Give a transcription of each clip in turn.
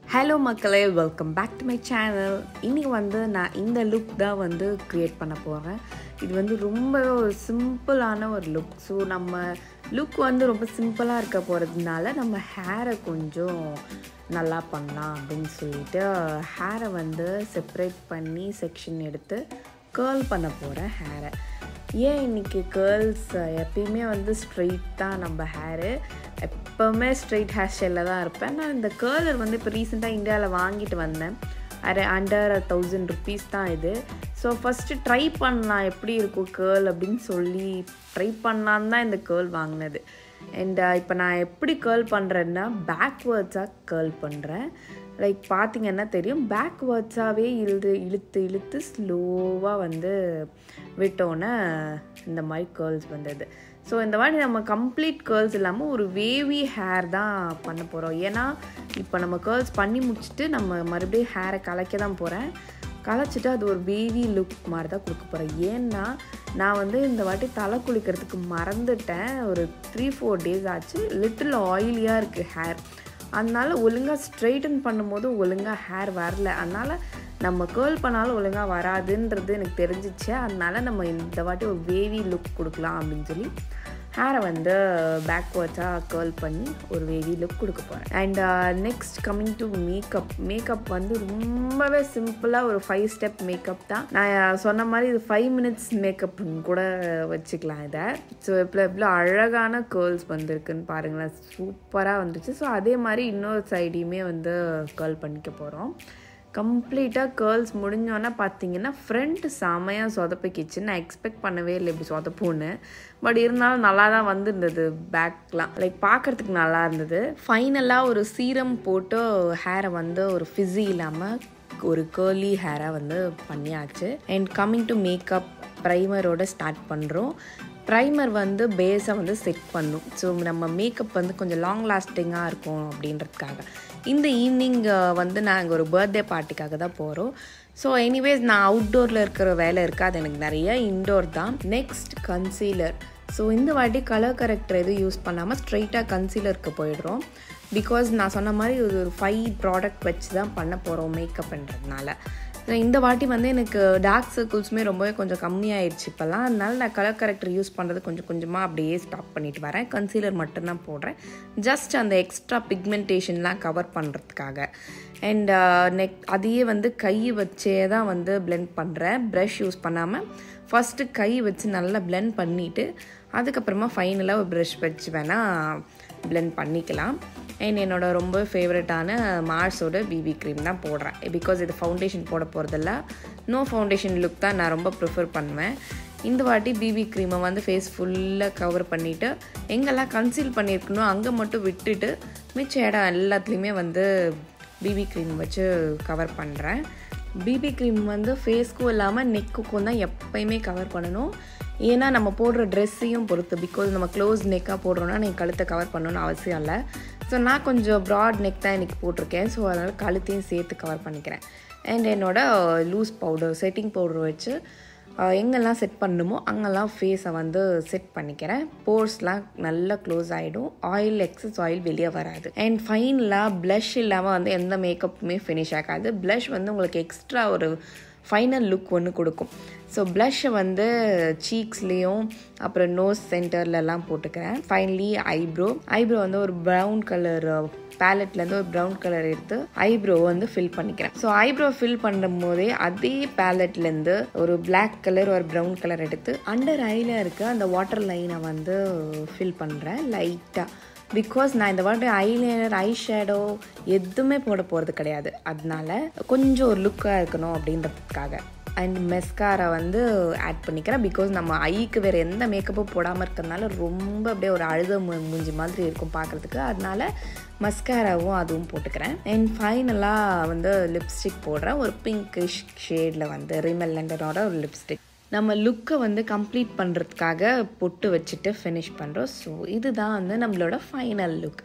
hello மக்களே welcome back to my channel இன்றைக்கி வந்து நான் இந்த லுக் தான் வந்து க்ரியேட் பண்ண போகிறேன் இது வந்து ரொம்பவே ஒரு சிம்பிளான ஒரு லுக் ஸோ நம்ம லுக் வந்து ரொம்ப சிம்பிளாக இருக்க போகிறதுனால நம்ம ஹேரை கொஞ்சம் நல்லா பண்ணலாம் அப்படின்னு சொல்லிட்டு ஹேரை வந்து செப்ரேட் பண்ணி செக்ஷன் எடுத்து கேர்ள் பண்ண போகிறேன் ஹேரை ஏன் இன்றைக்கி கேர்ள்ஸ் எப்பயுமே வந்து ஸ்ட்ரெயிட் தான் நம்ம ஹேரு எப்போவுமே ஸ்ட்ரெயிட் ஹேர் ஸ்டைலில் தான் இருப்பேன் நான் இந்த கேர்லர் வந்து இப்போ ரீசெண்டாக இந்தியாவில் வாங்கிட்டு வந்தேன் அரை அண்டர் தௌசண்ட் ருபீஸ் தான் இது ஸோ ஃபஸ்ட்டு ட்ரை பண்ணலாம் எப்படி இருக்கும் கேர்ள் அப்படின்னு சொல்லி ட்ரை பண்ணலான்னு தான் இந்த கேர்ள் வாங்கினது அண்ட் இப்போ நான் எப்படி கேர்ள் பண்ணுறேன்னா பேக்வேர்ட்ஸாக கேர்ள் பண்ணுறேன் லைக் பார்த்தீங்கன்னா தெரியும் பேக்வேர்ட்ஸாகவே இழுத்து இழுத்து இழுத்து ஸ்லோவாக வந்து விட்டோன்னே இந்த மாதிரி கேர்ள்ஸ் வந்தது ஸோ இந்த மாதிரி நம்ம கம்ப்ளீட் கேர்ள்ஸ் இல்லாமல் ஒரு வேவி ஹேர் தான் பண்ண போகிறோம் ஏன்னா இப்போ நம்ம கேர்ள்ஸ் பண்ணி முடிச்சுட்டு நம்ம மறுபடியும் ஹேரை கலைக்க தான் போகிறேன் கலைச்சிட்டு அது ஒரு வேவி லுக் மாதிரி தான் கொடுக்க போகிறேன் ஏன்னா நான் வந்து இந்த வாட்டி தலை குளிக்கிறதுக்கு மறந்துட்டேன் ஒரு த்ரீ ஃபோர் டேஸ் ஆச்சு லிட்டில் ஆயிலியாக இருக்குது ஹேர் அதனால ஒழுங்காக ஸ்ட்ரைட்டன் பண்ணும்போது ஒழுங்காக ஹேர் வரல அதனால் நம்ம கேர்ள் பண்ணாலும் ஒழுங்காக வராதுன்றது எனக்கு தெரிஞ்சிச்சு அதனால நம்ம இந்த வாட்டி ஒரு வேவி லுக் கொடுக்கலாம் அப்படின்னு சொல்லி ஹேரை வந்து பேக்வேர்ட்ஸாக கேர்ள் பண்ணி ஒரு வேவி லுக் கொடுக்க போகிறேன் and next coming to makeup makeup வந்து ரொம்பவே சிம்பிளாக ஒரு ஃபைவ் ஸ்டெப் மேக்கப் தான் நான் சொன்ன மாதிரி இது ஃபைவ் மினிட்ஸ் மேக்கப்னு கூட வச்சுக்கலாம் இதை ஸோ இப்போ எவ்வளோ அழகான கேர்ள்ஸ் வந்திருக்குன்னு பாருங்களேன் சூப்பராக வந்துச்சு ஸோ அதே மாதிரி இன்னொரு சைடையுமே வந்து கேர்ள் பண்ணிக்க போகிறோம் கம்ப்ளீட்டாக கேர்ள்ஸ் முடிஞ்சோன்னே பார்த்தீங்கன்னா ஃப்ரண்ட் செமையாக சொதப்பிக்கிச்சு நான் எக்ஸ்பெக்ட் பண்ணவே இல்லை இப்படி சொதப்புன்னு பட் இருந்தாலும் நல்லா தான் வந்திருந்தது பேக்லாம் லைக் பார்க்குறதுக்கு நல்லா இருந்தது ஃபைனலாக ஒரு சீரம் போட்டு ஹேரை வந்து ஒரு ஃபிஸி இல்லாமல் ஒரு கேர்லி ஹேராக வந்து பண்ணியாச்சு அண்ட் கம்மிங் டு மேக்கப் ப்ரைமரோட ஸ்டார்ட் பண்ணுறோம் ப்ரைமர் வந்து பேஸை வந்து செட் பண்ணும் ஸோ நம்ம மேக்கப் வந்து கொஞ்சம் லாங் லாஸ்டிங்காக இருக்கும் அப்படின்றதுக்காக இந்த ஈவினிங் வந்து நாங்கள் ஒரு பர்த்டே பார்ட்டிக்காக தான் போகிறோம் ஸோ எனிவேஸ் நான் அவுட்டோரில் இருக்கிற வேலை இருக்குது அது எனக்கு நிறைய இன்டோர் தான் நெக்ஸ்ட் கன்சீலர் ஸோ இந்த வாட்டி கலர் கரெக்டர் எதுவும் யூஸ் பண்ணாமல் ஸ்ட்ரைட்டாக கன்சீலருக்கு போயிடுறோம் பிகாஸ் நான் சொன்ன மாதிரி ஒரு ஃபைவ் ப்ராடக்ட் வச்சு தான் பண்ண போகிறோம் மேக்கப்ன்றதுனால இந்த வாட்டி வந்து எனக்கு டார்க் சர்க்கிள்ஸுமே ரொம்பவே கொஞ்சம் கம்மியாயிடுச்சு இப்போல்லாம் அதனால நான் கலர் கரெக்டர் யூஸ் பண்ணுறது கொஞ்சம் கொஞ்சமாக அப்படியே ஸ்டாப் பண்ணிட்டு வரேன் கன்சீலர் மட்டும்தான் போடுறேன் ஜஸ்ட் அந்த எக்ஸ்ட்ரா பிக்மெண்டேஷன்லாம் கவர் பண்ணுறதுக்காக அண்ட் நெக் அதையே வந்து கை வச்சே தான் வந்து பிளெண்ட் பண்ணுறேன் ப்ரஷ் யூஸ் பண்ணாமல் ஃபஸ்ட்டு கை வச்சு நல்லா பிளெண்ட் பண்ணிவிட்டு அதுக்கப்புறமா ஃபைனலாக ஒரு ப்ரஷ் வச்சு வேணால் பிளெண்ட் பண்ணிக்கலாம் அண்ட் என்னோடய ரொம்ப ஃபேவரட்டான மார்ஸோட பிபி க்ரீம் தான் போடுறேன் பிகாஸ் இது ஃபவுண்டேஷன் போட போகிறதில்ல நோ ஃபவுண்டேஷன் லுக் தான் நான் ரொம்ப ப்ரிஃபர் பண்ணுவேன் இந்த வாட்டி பிபி க்ரீமை வந்து ஃபேஸ் ஃபுல்லாக கவர் பண்ணிவிட்டு எங்கெல்லாம் கன்சீல் பண்ணியிருக்கணும் அங்கே மட்டும் விட்டுட்டு மிச்ச இடம் எல்லாத்துலேயுமே வந்து பிபி க்ரீம் வச்சு கவர் பண்ணுறேன் பிபி க்ரீம் வந்து ஃபேஸ்க்கும் இல்லாமல் நெக்குக்கும் தான் எப்பயுமே கவர் பண்ணணும் ஏன்னா நம்ம போடுற ட்ரெஸ்ஸையும் பொறுத்து பிகாஸ் நம்ம க்ளோஸ் நெக்காக போடுறோன்னா நீங்கள் கழுத்தை கவர் பண்ணணும்னு அவசியம் இல்லை ஸோ நான் கொஞ்சம் ப்ராட் நெக் தான் இன்றைக்கி போட்டிருக்கேன் ஸோ அதனால் கழுத்தையும் சேர்த்து கவர் பண்ணிக்கிறேன் அண்ட் என்னோடய லூஸ் பவுடர் செட்டிங் பவுடர் வச்சு எங்கெல்லாம் செட் பண்ணணுமோ அங்கெல்லாம் ஃபேஸை வந்து செட் பண்ணிக்கிறேன் போர்ஸ்லாம் நல்லா க்ளோஸ் ஆகிடும் ஆயில் எக்ஸஸ் ஆயில் வெளியே வராது அண்ட் ஃபைனலாக ப்ளஷ் இல்லாமல் வந்து எந்த மேக்கப்புமே ஃபினிஷ் ஆகாது ப்ளஷ் வந்து உங்களுக்கு எக்ஸ்ட்ரா ஒரு ஃபைனல் லுக் ஒன்று கொடுக்கும் ஸோ ப்ளஷ்ஷை வந்து சீக்ஸ்லேயும் அப்புறம் நோஸ் சென்டர்லலாம் போட்டுக்கிறேன் ஃபைனலி ஐப்ரோ ஐப்ரோ வந்து ஒரு ப்ரௌன் கலர் பேலட்லேருந்து ஒரு ப்ரௌன் கலர் எடுத்து ஐப்ரோ வந்து ஃபில் பண்ணிக்கிறேன் ஸோ ஐப்ரோ ஃபில் பண்ணும் போதே அதே பேலட்லேருந்து ஒரு பிளாக் கலர் ஒரு ப்ரௌன் கலர் எடுத்து அண்டர் ஐயில் இருக்க அந்த வாட்டர் லைனை வந்து ஃபில் பண்ணுறேன் லைட்டாக பிகாஸ் நான் இந்த வாட்டி ஐலைனர் ஐ ஷேடோ எதுவுமே போட போகிறது கிடையாது அதனால கொஞ்சம் ஒரு லுக்காக இருக்கணும் அப்படின்றதுக்காக அண்ட் மெஸ்காரா வந்து ஆட் பண்ணிக்கிறேன் பிகாஸ் நம்ம ஐக்கு வேறு எந்த மேக்கப்பும் போடாமல் இருக்கிறதுனால ரொம்ப அப்படியே ஒரு அழுத மூஞ்சி மாதிரி இருக்கும் பார்க்குறதுக்கு அதனால மஸ்காராவும் அதுவும் போட்டுக்கிறேன் அண்ட் ஃபைனலாக வந்து லிப்ஸ்டிக் போடுறேன் ஒரு பிங்கிஷ் ஷேடில் வந்து ரிமல் லண்டனோட ஒரு லிப்ஸ்டிக் நம்ம லுக்கை வந்து கம்ப்ளீட் பண்ணுறதுக்காக பொட்டு வச்சுட்டு ஃபினிஷ் பண்ணுறோம் ஸோ இதுதான் வந்து நம்மளோட final look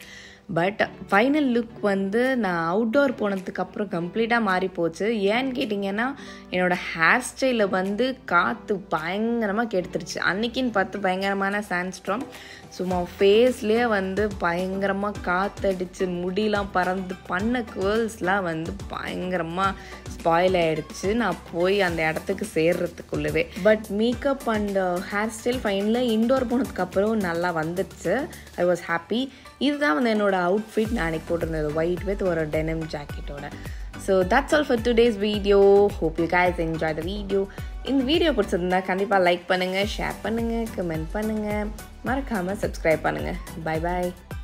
but final look வந்து நான் அவுட்டோர் போனதுக்கப்புறம் கம்ப்ளீட்டாக மாறி போச்சு ஏன்னு கேட்டிங்கன்னா என்னோடய ஹேர் ஸ்டைலை வந்து காற்று பயங்கரமாக கெடுத்துருச்சு அன்னைக்குன்னு பார்த்து பயங்கரமான சாண்ட்ஸ்ட்ராம் சும்மா ஃபேஸ்லேயே வந்து பயங்கரமாக காற்றடிச்சு முடியெலாம் பறந்து பண்ண கேர்ள்ஸ்லாம் வந்து பயங்கரமாக ஸ்பாயில் ஆகிடுச்சு நான் போய் அந்த இடத்துக்கு சேர்றதுக்குள்ளவே but makeup and hair style ஃபைனில் இன்டோர் போனதுக்கப்புறம் நல்லா வந்துடுச்சு ஐ வாஸ் ஹாப்பி இதுதான் வந்து என்னோட அவுட்ஃபிட் நான் அன்றைக்கி போட்டிருந்தது ஒயிட் வித் ஒரு டெனம் ஜாக்கெட்டோட so that's all for today's video hope you guys enjoy the video இந்த வீடியோ பிடிச்சிருந்தா கண்டிப்பாக லைக் பண்ணுங்கள் ஷேர் பண்ணுங்கள் கமெண்ட் பண்ணுங்கள் மறக்காமல் சப்ஸ்கிரைப் பண்ணுங்கள் பை பாய்